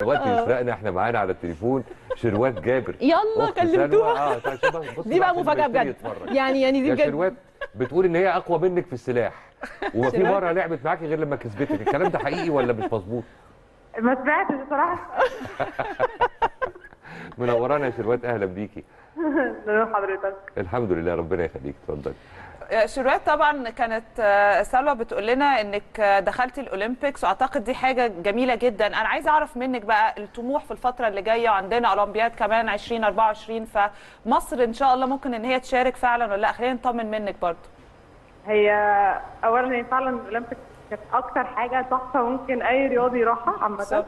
دلوقتي يسرقنا احنا معانا على التليفون شروات جابر يلا أخت سلوى. كلمتوها اه تعالى شوف بقى، بص دي بقى عشان مفاجاه بيبتدي بجد يتفرج. يعني يعني دي يا بجد شروات بتقول ان هي اقوى منك في السلاح وفي شروات؟ مره لعبت معاكي غير لما كسبتك الكلام ده حقيقي ولا مش مظبوط ما سمعتش بصراحه منورانا يا شروات اهلا بيكي نور حضرتك الحمد لله ربنا يخليك اتفضلي شروات طبعا كانت آه، سلوى بتقول لنا انك آه، دخلتي الاولمبيكس واعتقد دي حاجه جميله جدا انا عايزه اعرف منك بقى الطموح في الفتره اللي جايه وعندنا اولمبياد كمان 2024 فمصر ان شاء الله ممكن ان هي تشارك فعلا ولا لا خلينا نطمن منك برضو هي اولا هي فعلا الاولمبيك كانت اكتر حاجه تحفه ممكن اي رياضي يروحها صح. عامه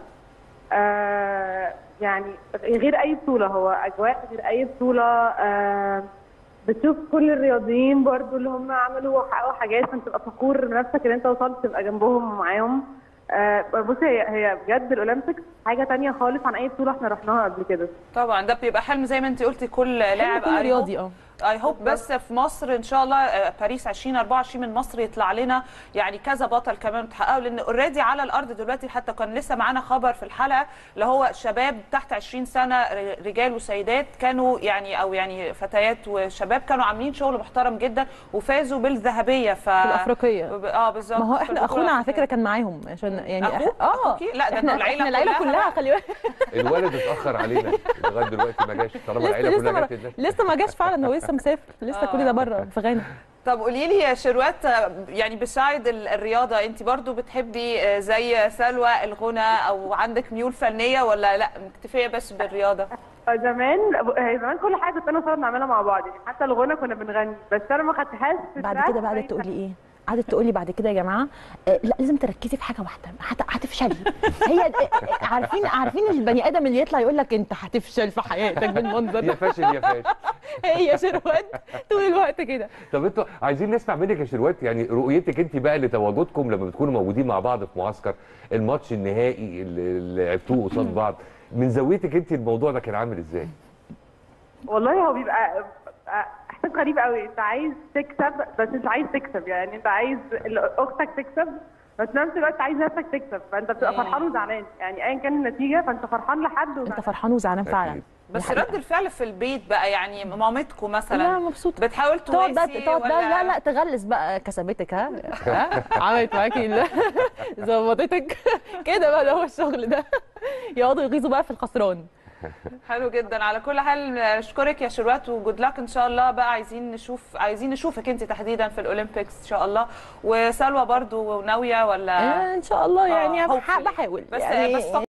آه يعني غير اي بطوله هو اجواء غير اي بطوله آه بتشوف كل الرياضيين برضو اللي هم عملوا وحققوا حاجات فانت تبقى فخور بنفسك ان انت وصلت تبقى جنبهم ومعاهم آه بصي هي هي بجد الاولمبيكس حاجه تانية خالص عن اي بطوله احنا رحناها قبل كده طبعا ده بيبقى حلم زي ما انت قلتي كل لاعب كل رياضي اه اي هوب بس في مصر ان شاء الله آه، باريس 2024 من مصر يطلع لنا يعني كذا بطل كمان تحققوا لان اوريدي على الارض دلوقتي حتى كان لسه معانا خبر في الحلقه اللي هو شباب تحت 20 سنه ر- رجال وسيدات كانوا يعني او يعني فتيات وشباب كانوا عاملين شغل محترم جدا وفازوا بالذهبيه ف في الافريقيه اه بالظبط ما هو في احنا البطولة اخونا على الأفريقية. فكره كان معاهم عشان يعني أخوه؟ اه أخوكي؟ لا، ده احنا انتوا العيلة احنا العيله كلها كلها بقى. خلي بالك الولد اتاخر علينا لغايه دلوقتي ما جاش طالما لسه العيله لسه كلها ما جت ده. لسه ما جاش فعلا هو لسه مسافر لسه كل ده بره في غانا طب قولي لي يا شروات آه، يعني بسايد ال- الرياضه انت برضو بتحبي آه، زي سلوى الغنى او عندك ميول فنيه ولا لا مكتفيه بس بالرياضه زمان هي زمان كل حاجه كنت انا وصلت نعملها مع بعض يعني حتى الغنى كنا بنغني بس انا ما خدتهاش في بعد تراك كده بقى قعدت زي تقول لي ايه قعدت تقول لي بعد كده يا جماعه آه لا لازم تركزي في حاجه واحده هت- هتفشلي هي آه، آه، عارفين عارفين البني ادم اللي يطلع يقول لك انت هتفشل في حياتك بالمنظر يا ده فاشل يا فاشل هي شروات طول الوقت كده طب انتوا عايزين نسمع منك يا شروات يعني رؤيتك انت بقى لتواجدكم لما بتكونوا موجودين مع بعض في معسكر الماتش النهائي اللي اللي لعبتوه قصاد بعض من زاويتك انت الموضوع ده كان عامل ازاي؟ والله هو بيبقى بيبقى احساس غريب قوي انت عايز تكسب بس مش عايز تكسب يعني انت عايز ال- اختك تكسب بس في نفس الوقت عايز نفسك تكسب فانت بتبقى فرحان وزعلان يعني ايا كان النتيجه فانت فرحان لحد انت وزعلان. فرحان وزعلان فعلا أكيد. بس دي حقيقة. رد الفعل في البيت بقى يعني مامتكم لا مثلا مبسوطه بتحاول تقعد بقى تواسي تقعد بقى ولا لا لا تغلس بقى كسبتك ها ها عملت معاكي ال- ظبطتك كده بقى ده هو الشغل ده يقعدوا يغيظوا بقى في الخسران حلو جدا على كل حال اشكرك يا شروات وجود لك ان شاء الله بقى عايزين نشوف عايزين نشوفك انت تحديدا في الاولمبيكس ان شاء الله وسلوى برضو ناويه ولا آه، ان شاء الله يعني آه، بح- hopefully. بحاول بس يعني بس